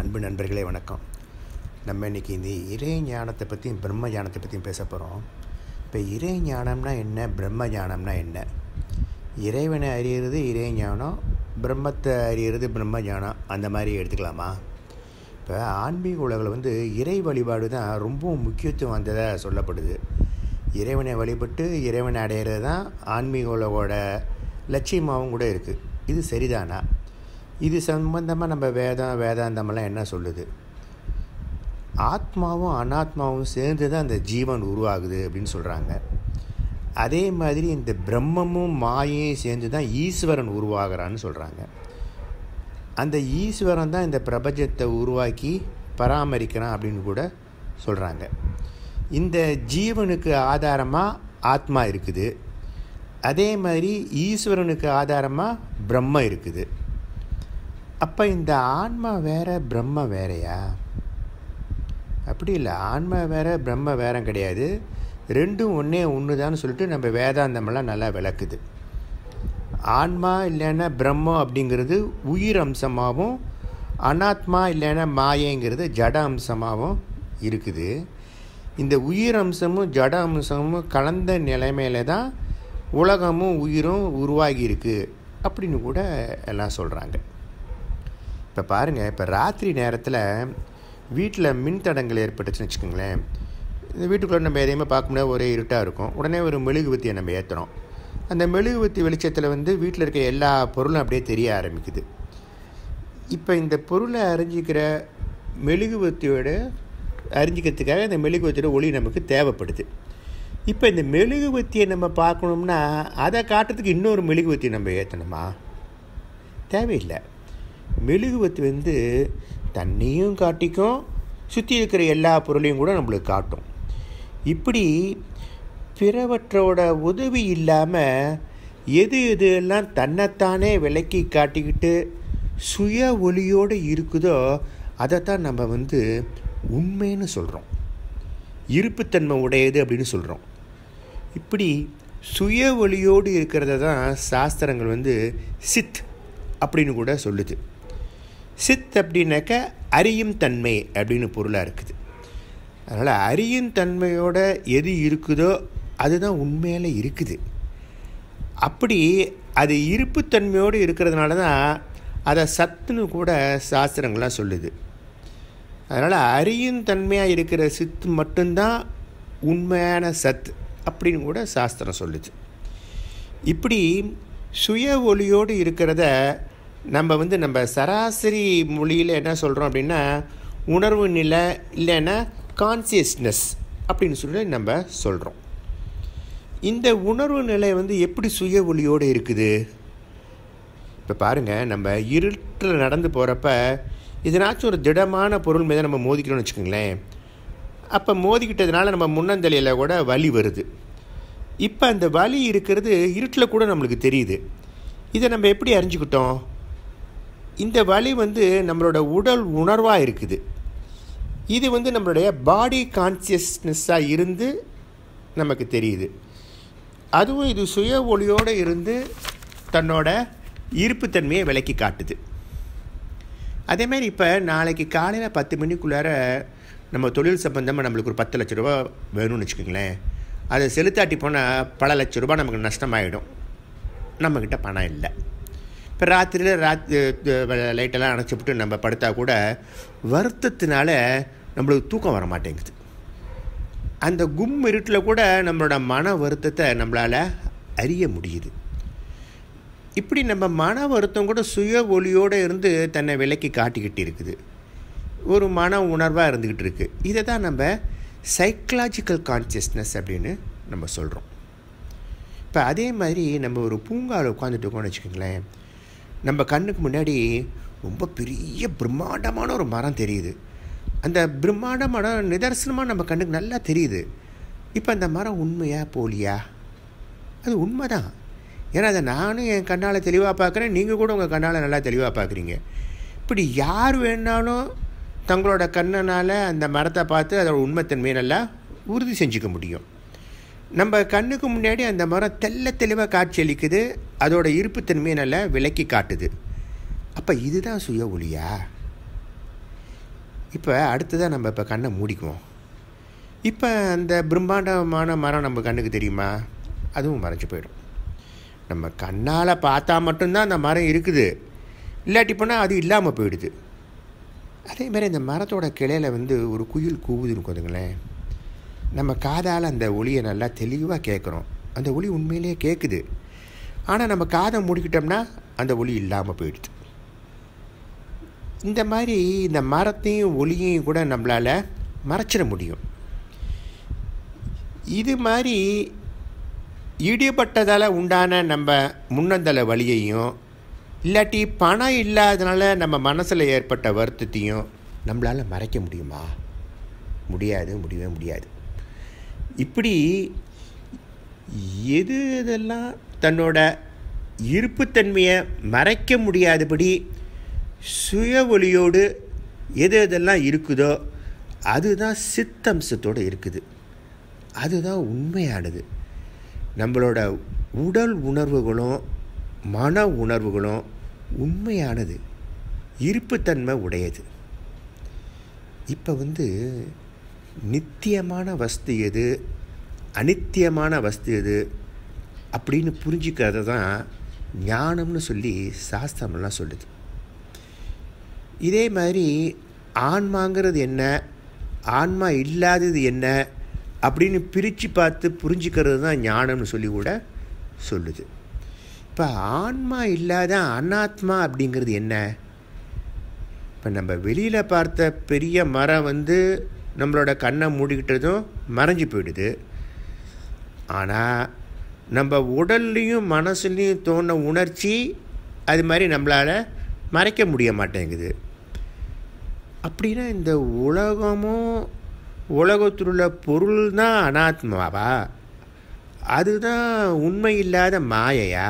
அன்பு நண்பர்களே வணக்கம் நம்ம இன்றைக்கி இந்த இறை ஞானத்தை பற்றியும் பிரம்ம ஞானத்தை பற்றியும் பேச போகிறோம் இப்போ இறை ஞானம்னா என்ன பிரம்ம ஞானம்னா என்ன இறைவனை அறியறது இறை ஞானம் பிரம்மத்தை அறியறது பிரம்ம ஞானம் அந்த மாதிரி எடுத்துக்கலாமா இப்போ ஆன்மீக உலகில் வந்து இறை வழிபாடு தான் ரொம்பவும் முக்கியத்துவம் வந்ததாக சொல்லப்படுது இறைவனை வழிபட்டு இறைவனை அடையிறது தான் ஆன்மீக உலகோட லட்சியமாகவும் கூட இருக்குது இது சரிதானா இது சம்பந்தமாக நம்ம வேதம் வேதாந்தமெல்லாம் என்ன சொல்லுது ஆத்மாவும் அனாத்மாவும் சேர்ந்து தான் அந்த ஜீவன் உருவாகுது அப்படின்னு சொல்கிறாங்க அதே மாதிரி இந்த பிரம்மமும் மாயையும் சேர்ந்து தான் ஈஸ்வரன் உருவாகிறான்னு சொல்கிறாங்க அந்த ஈஸ்வரன் தான் இந்த பிரபஞ்சத்தை உருவாக்கி பராமரிக்கிறான் அப்படின்னு கூட சொல்கிறாங்க இந்த ஜீவனுக்கு ஆதாரமாக ஆத்மா இருக்குது அதே மாதிரி ஈஸ்வரனுக்கு ஆதாரமாக பிரம்ம இருக்குது அப்போ இந்த ஆன்மா வேற பிரம்ம வேறையா அப்படி இல்லை ஆன்மா வேற பிரம்ம வேற கிடையாது ரெண்டும் ஒன்றே ஒன்று தான் சொல்லிட்டு நம்ம வேதாந்தமெல்லாம் நல்லா விளக்குது ஆன்மா இல்லைன்னா பிரம்மம் அப்படிங்கிறது உயிர் அம்சமாகவும் அனாத்மா இல்லைன்னா மாயங்கிறது ஜட அம்சமாகவும் இருக்குது இந்த உயிர் அம்சமும் ஜட அம்சமும் கலந்த நிலைமையில தான் உலகமும் உயிரும் உருவாகி இருக்கு அப்படின்னு கூட எல்லாம் சொல்கிறாங்க இப்போ பாருங்கள் இப்போ ராத்திரி நேரத்தில் வீட்டில் மின்தடங்கள் ஏற்பட்டுச்சுன்னு வச்சுக்கோங்களேன் இந்த வீட்டுக்குள்ளே நம்ம எதையுமே பார்க்க முடியாது ஒரே இருட்டாக இருக்கும் உடனே ஒரு மெழுகுவத்தியை நம்ம ஏற்றுறோம் அந்த மெழுகுவத்தி வெளிச்சத்தில் வந்து வீட்டில் இருக்க எல்லா பொருளும் அப்படியே தெரிய ஆரம்பிக்குது இப்போ இந்த பொருளை அறிஞ்சிக்கிற மெழுகுவத்தியோட அறிஞ்சிக்கிறதுக்காக இந்த மெழுகுவத்தியோட ஒளி நமக்கு தேவைப்படுது இப்போ இந்த மெழுகுவத்தியை நம்ம பார்க்கணும்னா அதை காட்டுறதுக்கு இன்னொரு மெழுகுவத்தியை நம்ம ஏற்றணுமா தேவையில்லை மெழுகுவத்தி வந்து தண்ணியும் காட்டிக்கும் சுற்றி இருக்கிற எல்லா பொருளையும் கூட நம்மளுக்கு காட்டும் இப்படி பிறவற்றோட உதவி இல்லாமல் எது எது எல்லாம் தன்னைத்தானே விலக்கி காட்டிக்கிட்டு சுய ஒளியோடு இருக்குதோ அதைத்தான் நம்ம வந்து உண்மைன்னு சொல்கிறோம் இருப்புத்தன்மை உடையது அப்படின்னு சொல்கிறோம் இப்படி சுய ஒளியோடு இருக்கிறத தான் சாஸ்திரங்கள் வந்து சித் அப்படின்னு கூட சொல்லுது சித் அப்படின்னாக்க அறியும் தன்மை அப்படின்னு பொருளாக இருக்குது அதனால் அறியும் தன்மையோட எது இருக்குதோ அதுதான் உண்மையில் இருக்குது அப்படி அது இருப்புத்தன்மையோடு இருக்கிறதுனால தான் அதை சத்துன்னு கூட சாஸ்திரங்கள்லாம் சொல்லுது அதனால் அறியும் தன்மையாக இருக்கிற சித்து மட்டும்தான் உண்மையான சத் அப்படின்னு கூட சாஸ்திரம் சொல்லுது இப்படி சுய ஒளியோடு இருக்கிறத நம்ம வந்து நம்ம சராசரி மொழியில் என்ன சொல்கிறோம் அப்படின்னா உணர்வு நிலை இல்லைன்னா கான்சியஸ்னஸ் அப்படின்னு சொல்லி நம்ம சொல்கிறோம் இந்த உணர்வு நிலை வந்து எப்படி சுய ஒளியோடு இருக்குது இப்போ பாருங்கள் நம்ம இருட்டில் நடந்து போகிறப்ப இதனாச்சும் ஒரு திடமான பொருள் மீது நம்ம மோதிக்கிறோம்னு வச்சுக்கோங்களேன் அப்போ மோதிக்கிட்டதுனால நம்ம முன்னந்தலையில் கூட வலி வருது இப்போ அந்த வலி இருக்கிறது இருட்டில் கூட நம்மளுக்கு தெரியுது இதை நம்ம எப்படி அறிஞ்சிக்கிட்டோம் இந்த வலி வந்து நம்மளோட உடல் உணர்வாக இருக்குது இது வந்து நம்மளுடைய பாடி கான்சியஸ்னஸ்ஸாக இருந்து நமக்கு தெரியுது அதுவும் இது சுய ஒளியோடு இருந்து தன்னோட இருப்புத்தன்மையை விலக்கி காட்டுது அதேமாதிரி இப்போ நாளைக்கு காலையில் பத்து மணிக்குள்ளார நம்ம தொழில் சம்பந்தமாக நம்மளுக்கு ஒரு பத்து லட்ச ரூபா வேணும்னு வச்சுக்கோங்களேன் அதை செலுத்தாட்டி போனால் பல லட்ச ரூபா நமக்கு நஷ்டமாயிடும் நம்மக்கிட்ட பணம் இல்லை இப்போ ராத்திரியில் ராத் லைட்டெல்லாம் அணைச்சிவிட்டு நம்ம படுத்தா கூட வருத்தத்தினால நம்மளுக்கு தூக்கம் வர மாட்டேங்குது அந்த கும் இருட்டில் கூட நம்மளோட மன வருத்தத்தை நம்மளால் அறிய முடியுது இப்படி நம்ம மன வருத்தம் கூட சுய ஒளியோடு இருந்து தன்னை விலக்கி காட்டிக்கிட்டு இருக்குது ஒரு மன உணர்வாக இருந்துக்கிட்டு இருக்குது இதை தான் நம்ம சைக்கலாஜிக்கல் கான்சியஸ்னஸ் அப்படின்னு நம்ம சொல்கிறோம் இப்போ அதே மாதிரி நம்ம ஒரு பூங்காவில் உட்காந்துட்டு இருக்கோம்னு வச்சுக்கோங்களேன் நம்ம கண்ணுக்கு முன்னாடி ரொம்ப பெரிய பிரம்மாண்டமான ஒரு மரம் தெரியுது அந்த பிரம்மாண்டமான நிதர்சனமாக நம்ம கண்ணுக்கு நல்லா தெரியுது இப்போ அந்த மரம் உண்மையா போலியா அது உண்மை தான் ஏன்னா அதை நானும் என் கண்ணால் தெளிவாக பார்க்குறேன் நீங்கள் கூட உங்கள் கண்ணால் நல்லா தெளிவாக பார்க்குறீங்க இப்படி யார் வேணாலும் தங்களோட கண்ணனால் அந்த மரத்தை பார்த்து அதோட உண்மைத்தன்மையை நல்லா உறுதி செஞ்சுக்க முடியும் நம்ம கண்ணுக்கு முன்னாடி அந்த மரம் தெல்ல தெளிவாக காட்சி அளிக்குது அதோட இருப்புத்தன்மையை நல்லா விலக்கி காட்டுது அப்போ இதுதான் சுய ஒளியா இப்போ அடுத்ததாக நம்ம இப்போ கண்ணை மூடிக்குவோம் இப்போ அந்த பிரம்மாண்டமான மரம் நம்ம கண்ணுக்கு தெரியுமா அதுவும் மறைஞ்சு போயிடும் நம்ம கண்ணால் பார்த்தா மட்டும்தான் அந்த மரம் இருக்குது இல்லாட்டி போனால் அது இல்லாமல் போயிடுது அதே மாதிரி இந்த மரத்தோட கிளையில் வந்து ஒரு குயில் கூவுதுன்னு கொஞ்சங்களேன் நம்ம காதால் அந்த ஒளியை நல்லா தெளிவாக கேட்குறோம் அந்த ஒளி உண்மையிலேயே கேட்குது ஆனால் நம்ம காதை மூடிக்கிட்டோம்னா அந்த ஒளி இல்லாமல் போயிடுது இந்த மாதிரி இந்த மரத்தையும் ஒளியையும் கூட நம்மளால் மறைச்சிட முடியும் இது மாதிரி ஈடுபட்டதால் உண்டான நம்ம முன்னந்தல வழியையும் இல்லாட்டி பணம் இல்லாதனால நம்ம மனசில் ஏற்பட்ட வருத்தத்தையும் நம்மளால் மறைக்க முடியுமா முடியாது முடியவே முடியாது இப்படி எது இதெல்லாம் தன்னோட இருப்புத்தன்மையை மறைக்க முடியாதபடி சுய ஒளியோடு எது எதெல்லாம் இருக்குதோ அதுதான் சித்தம்சத்தோடு இருக்குது அதுதான் உண்மையானது நம்மளோட உடல் உணர்வுகளும் மன உணர்வுகளும் உண்மையானது இருப்புத்தன்மை உடையது இப்போ வந்து நித்தியமான வஸ்து எது அனித்தியமான வஸ்து எது அப்படின்னு புரிஞ்சுக்கிறத தான் ஞானம்னு சொல்லி சாஸ்திரமெல்லாம் சொல்லுது இதே மாதிரி ஆன்மாங்கிறது என்ன ஆன்மா இல்லாதது என்ன அப்படின்னு பிரித்து பார்த்து புரிஞ்சுக்கிறது தான் ஞானம்னு சொல்லி கூட சொல்லுது இப்போ ஆன்மா இல்லாத அனாத்மா அப்படிங்கிறது என்ன இப்போ நம்ம வெளியில் பார்த்த பெரிய மரம் வந்து நம்மளோட கண்ணை மூடிக்கிட்டதும் மறைஞ்சு போயிடுது ஆனால் நம்ம உடல்லையும் மனசுலேயும் தோண உணர்ச்சி அது மாதிரி நம்மளால் மறைக்க முடிய மாட்டேங்குது அப்படின்னா இந்த உலகமும் உலகத்தில் உள்ள பொருள் தான் அனாத்மாவா அதுதான் உண்மை இல்லாத மாயையா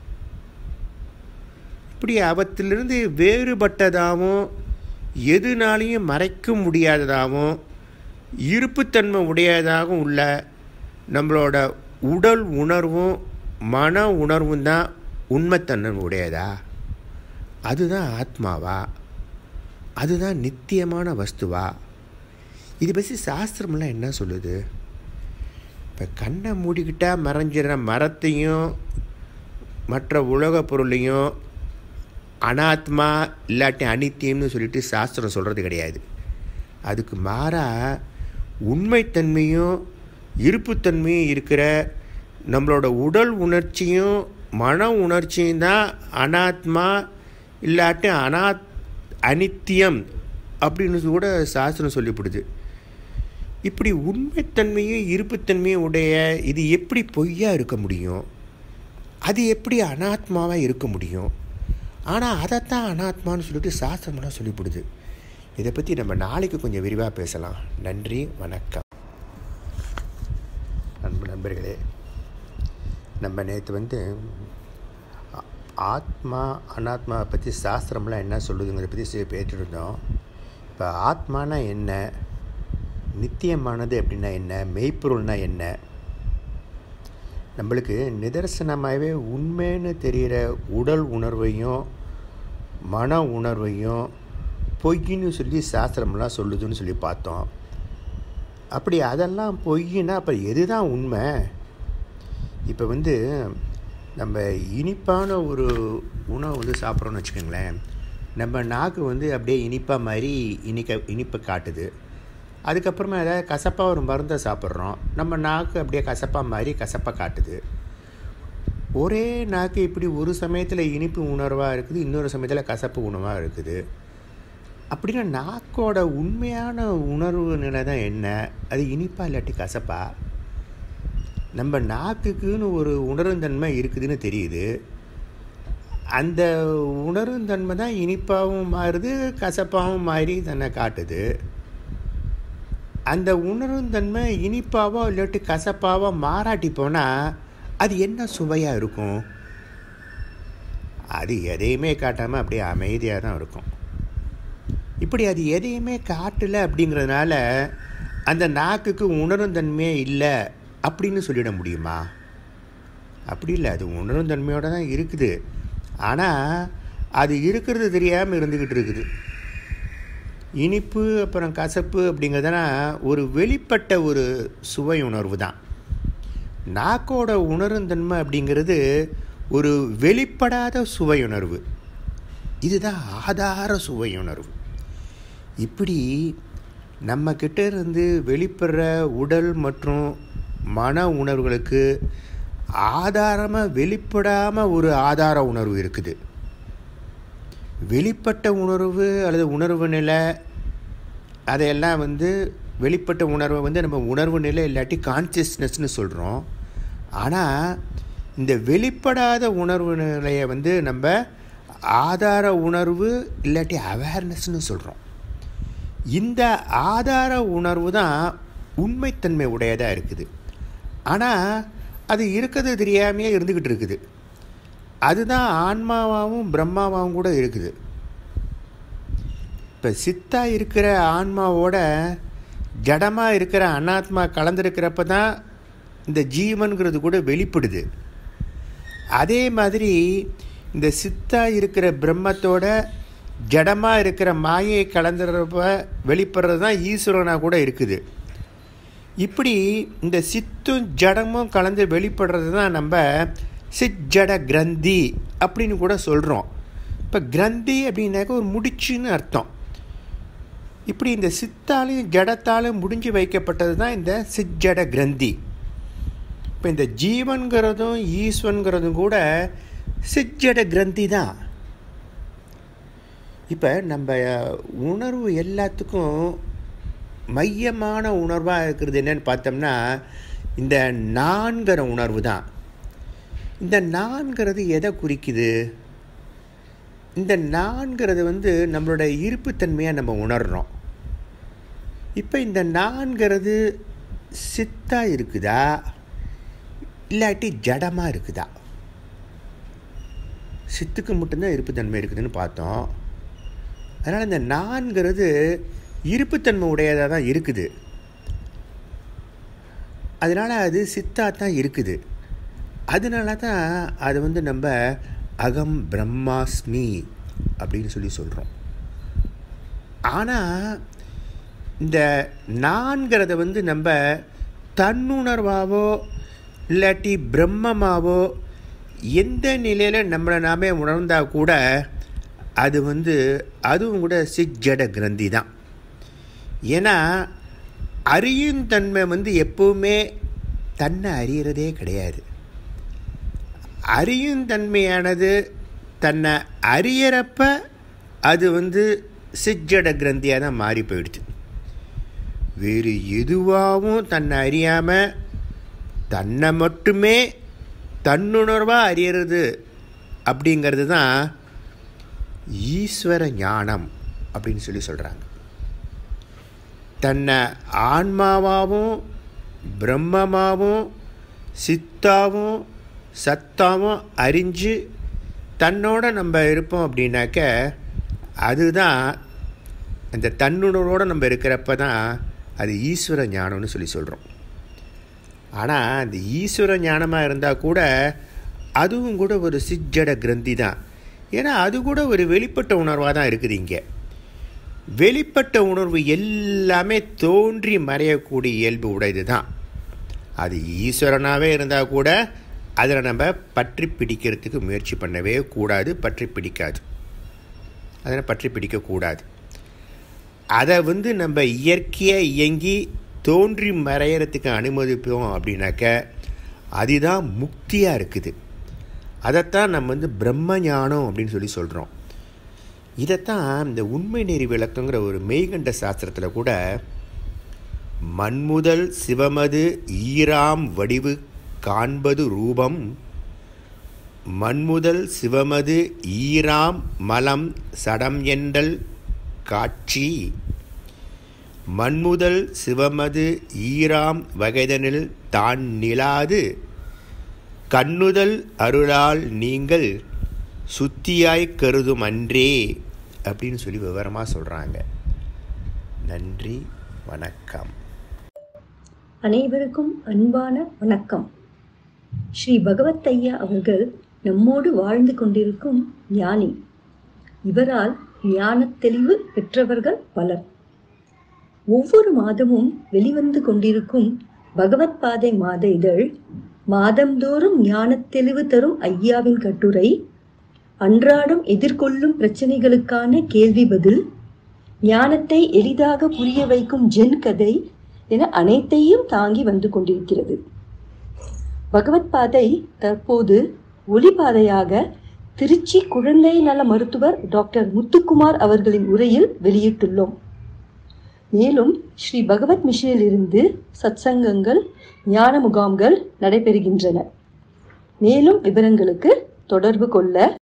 இப்படி அவற்றிலிருந்து வேறுபட்டதாகவும் எதுனாலையும் மறைக்க முடியாததாகவும் இருப்புத்தன்மை உடையதாகவும் உள்ள நம்மளோட உடல் உணர்வும் மன உணர்வும் தான் உண்மைத்தன்மை உடையதா அதுதான் ஆத்மாவா அதுதான் நித்தியமான வஸ்துவா இது பற்றி சாஸ்திரமெல்லாம் என்ன சொல்லுது இப்போ கண்ணை மூடிக்கிட்டால் மறைஞ்சிற மரத்தையும் மற்ற உலக பொருளையும் அனாத்மா இல்லாட்டி அனித்தியம்னு சொல்லிட்டு சாஸ்திரம் சொல்கிறது கிடையாது அதுக்கு மாறாக உண்மைத்தன்மையும் இருப்புத்தன்மையும் இருக்கிற நம்மளோட உடல் உணர்ச்சியும் மன உணர்ச்சியும் தான் அனாத்மா இல்லாட்டி அனாத் அனித்தியம் அப்படின்னு கூட சாஸ்திரம் சொல்லிவிடுது இப்படி உண்மைத்தன்மையும் இருப்புத்தன்மையும் உடைய இது எப்படி பொய்யா இருக்க முடியும் அது எப்படி அனாத்மாவாக இருக்க முடியும் ஆனால் அதைத்தான் அனாத்மான்னு சொல்லிட்டு சாஸ்திரமெல்லாம் சொல்லிவிடுது இதை பற்றி நம்ம நாளைக்கு கொஞ்சம் விரிவாக பேசலாம் நன்றி வணக்கம் அன்பு நண்பர்களே நம்ம நேற்று வந்து ஆத்மா அனாத்மாவை பற்றி சாஸ்திரம்லாம் என்ன சொல்லுதுங்கிறத பற்றி பேசிருந்தோம் இப்போ ஆத்மானா என்ன நித்தியமானது அப்படின்னா என்ன மெய்ப்பொருள்னா என்ன நம்மளுக்கு நிதர்சனமாகவே உண்மைன்னு தெரிகிற உடல் உணர்வையும் மன உணர்வையும் பொய்ன்னு சொல்லி சாஸ்திரம்லாம் சொல்லுதுன்னு சொல்லி பார்த்தோம் அப்படி அதெல்லாம் பொய்னா அப்போ எது தான் உண்மை இப்போ வந்து நம்ம இனிப்பான ஒரு உணவு வந்து சாப்பிட்றோன்னு வச்சுக்கோங்களேன் நம்ம நாக்கு வந்து அப்படியே இனிப்பாக மாதிரி இனிக்க இனிப்பை காட்டுது அதுக்கப்புறமா ஏதாவது கசப்பாக ஒரு மருந்தை சாப்பிட்றோம் நம்ம நாக்கு அப்படியே கசப்பாக மாதிரி கசப்பாக காட்டுது ஒரே நாக்கு இப்படி ஒரு சமயத்தில் இனிப்பு உணர்வாக இருக்குது இன்னொரு சமயத்தில் கசப்பு உணவாக இருக்குது அப்படின்னா நாக்கோட உண்மையான உணர்வு நிலை தான் என்ன அது இனிப்பா இல்லாட்டி கசப்பா நம்ம நாக்குக்குன்னு ஒரு உணருந்தன்மை இருக்குதுன்னு தெரியுது அந்த உணருந்தன்மை தான் இனிப்பாகவும் மாறுது கசப்பாகவும் மாறி தன்னை காட்டுது அந்த உணருந்தன்மை இனிப்பாவோ இல்லாட்டி கசப்பாவோ மாறாட்டி போனால் அது என்ன சுவையாக இருக்கும் அது எதையுமே காட்டாமல் அப்படியே அமைதியாக தான் இருக்கும் இப்படி அது எதையுமே காட்டலை அப்படிங்கிறதுனால அந்த நாக்குக்கு உணரும் தன்மையே இல்லை அப்படின்னு சொல்லிட முடியுமா அப்படி இல்லை அது உணரும் தன்மையோடு தான் இருக்குது ஆனால் அது இருக்கிறது தெரியாமல் இருந்துக்கிட்டு இருக்குது இனிப்பு அப்புறம் கசப்பு அப்படிங்கிறதுனா ஒரு வெளிப்பட்ட ஒரு சுவை உணர்வு தான் நாக்கோட உணருந்தன்மை அப்படிங்கிறது ஒரு வெளிப்படாத சுவை உணர்வு இதுதான் ஆதார சுவை உணர்வு இப்படி நம்ம கிட்ட இருந்து வெளிப்படுற உடல் மற்றும் மன உணர்வுகளுக்கு ஆதாரமாக வெளிப்படாமல் ஒரு ஆதார உணர்வு இருக்குது வெளிப்பட்ட உணர்வு அல்லது உணர்வு நிலை அதையெல்லாம் வந்து வெளிப்பட்ட உணர்வை வந்து நம்ம உணர்வு நிலை இல்லாட்டி கான்சியஸ்னஸ்னு சொல்கிறோம் ஆனால் இந்த வெளிப்படாத உணர்வு நிலையை வந்து நம்ம ஆதார உணர்வு இல்லாட்டி அவேர்னஸ்னு சொல்கிறோம் இந்த ஆதார உணர்வு தான் உண்மைத்தன்மை உடையதாக இருக்குது ஆனால் அது இருக்கிறது தெரியாமையே இருந்துக்கிட்டு இருக்குது அதுதான் ஆன்மாவாகவும் பிரம்மாவாகவும் கூட இருக்குது இப்போ சித்தா இருக்கிற ஆன்மாவோட ஜடமாக இருக்கிற அனாத்மா கலந்துருக்கிறப்ப தான் இந்த ஜீவன்கிறது கூட வெளிப்படுது அதே மாதிரி இந்த சித்தா இருக்கிற பிரம்மத்தோட ஜடமாக இருக்கிற மாயை கலந்துறப்ப வெளிப்படுறது தான் ஈஸ்வரனாக கூட இருக்குது இப்படி இந்த சித்தும் ஜடமும் கலந்து வெளிப்படுறது தான் நம்ம சிஜட கிரந்தி அப்படின்னு கூட சொல்கிறோம் இப்போ கிரந்தி அப்படின்னாக்க ஒரு முடிச்சுன்னு அர்த்தம் இப்படி இந்த சித்தாலையும் ஜடத்தாலும் முடிஞ்சு வைக்கப்பட்டது தான் இந்த சிஜட கிரந்தி இப்போ இந்த ஜீவன்கிறதும் ஈஸ்வன்கிறதும் கூட சிஜட கிரந்தி தான் இப்போ நம்ம உணர்வு எல்லாத்துக்கும் மையமான உணர்வாக இருக்கிறது என்னன்னு பார்த்தோம்னா இந்த நான்கிற உணர்வு தான் இந்த நான்கிறது எதை குறிக்குது இந்த நான்கிறது வந்து நம்மளோட இருப்புத்தன்மையாக நம்ம உணர்கிறோம் இப்போ இந்த நான்கிறது சித்தாக இருக்குதா இல்லாட்டி ஜடமாக இருக்குதா சித்துக்கு மட்டும்தான் இருப்புத்தன்மை இருக்குதுன்னு பார்த்தோம் அதனால் இந்த நான்கிறது இருப்புத்தன்மை உடையதாக தான் இருக்குது அதனால் அது சித்தா தான் இருக்குது அதனால தான் அது வந்து நம்ம அகம் பிரம்மாஸ்மி அப்படின்னு சொல்லி சொல்கிறோம் ஆனால் இந்த நான்கிறத வந்து நம்ம தன்னுணர்வாவோ இல்லாட்டி பிரம்மமாவோ எந்த நிலையில் நம்மளை நாமே உணர்ந்தால் கூட அது வந்து அதுவும் கூட சிஜட கிரந்தி தான் ஏன்னா அறியும் தன்மை வந்து எப்பவுமே தன்னை அறியறதே கிடையாது அறியும் தன்மையானது தன்னை அறியறப்ப அது வந்து சிஜட கிரந்தியாக தான் மாறி போயிடுது வேறு எதுவாகவும் தன்னை அறியாமல் தன்னை மட்டுமே தன்னுணர்வாக அறியறது அப்படிங்கிறது தான் ஈஸ்வர ஞானம் அப்படின்னு சொல்லி சொல்கிறாங்க தன்னை ஆன்மாவாகவும் பிரம்மமாகவும் சித்தாவும் சத்தாவும் அறிஞ்சு தன்னோட நம்ம இருப்போம் அப்படின்னாக்க அதுதான் அந்த தன்னுணர்வோடு நம்ம இருக்கிறப்ப தான் அது ஈஸ்வர ஞானம்னு சொல்லி சொல்கிறோம் ஆனால் அந்த ஈஸ்வர ஞானமாக இருந்தால் கூட அதுவும் கூட ஒரு சிஜட கிரந்தி தான் ஏன்னா அது கூட ஒரு வெளிப்பட்ட உணர்வாக தான் இருக்குது இங்கே வெளிப்பட்ட உணர்வு எல்லாமே தோன்றி மறையக்கூடிய இயல்பு உடையது தான் அது ஈஸ்வரனாகவே இருந்தால் கூட அதில் நம்ம பற்றி பிடிக்கிறதுக்கு முயற்சி பண்ணவே கூடாது பற்றி பிடிக்காது அதனை பற்றி பிடிக்கக்கூடாது அதை வந்து நம்ம இயற்கையாக இயங்கி தோன்றி மறையறதுக்கு அனுமதிப்போம் அப்படின்னாக்க அதுதான் முக்தியாக இருக்குது அதைத்தான் நம்ம வந்து பிரம்ம ஞானம் அப்படின்னு சொல்லி சொல்கிறோம் இதைத்தான் இந்த உண்மை நெறி விளக்கங்கிற ஒரு மெய்கண்ட சாஸ்திரத்தில் கூட மண்முதல் சிவமது ஈராம் வடிவு காண்பது ரூபம் மண்முதல் சிவமது ஈராம் மலம் சடம் என்றல் காட்சி மண்முதல் சிவமது ஈராம் வகைதனில் தான் நிலாது கண்ணுதல் அருளால் நீங்கள் சுத்தியாய் கருதும் அன்றே அப்படின்னு சொல்லி விவரமாக சொல்கிறாங்க நன்றி வணக்கம் அனைவருக்கும் அன்பான வணக்கம் ஸ்ரீ பகவத் ஐயா அவர்கள் நம்மோடு வாழ்ந்து கொண்டிருக்கும் ஞானி இவரால் ஞானத் தெளிவு பெற்றவர்கள் பலர் ஒவ்வொரு மாதமும் வெளிவந்து கொண்டிருக்கும் பகவத் பாதை மாத இதழ் மாதந்தோறும் ஞானத் தெளிவு தரும் ஐயாவின் கட்டுரை அன்றாடம் எதிர்கொள்ளும் பிரச்சனைகளுக்கான கேள்வி பதில் ஞானத்தை எளிதாக புரிய வைக்கும் ஜென் கதை என அனைத்தையும் தாங்கி வந்து கொண்டிருக்கிறது பகவத் பாதை தற்போது ஒளிபாதையாக திருச்சி குழந்தை நல மருத்துவர் டாக்டர் முத்துக்குமார் அவர்களின் உரையில் வெளியிட்டுள்ளோம் மேலும் ஸ்ரீ பகவத் மிஷனில் இருந்து சத்சங்கங்கள் ஞான முகாம்கள் நடைபெறுகின்றன மேலும் விவரங்களுக்கு தொடர்பு கொள்ள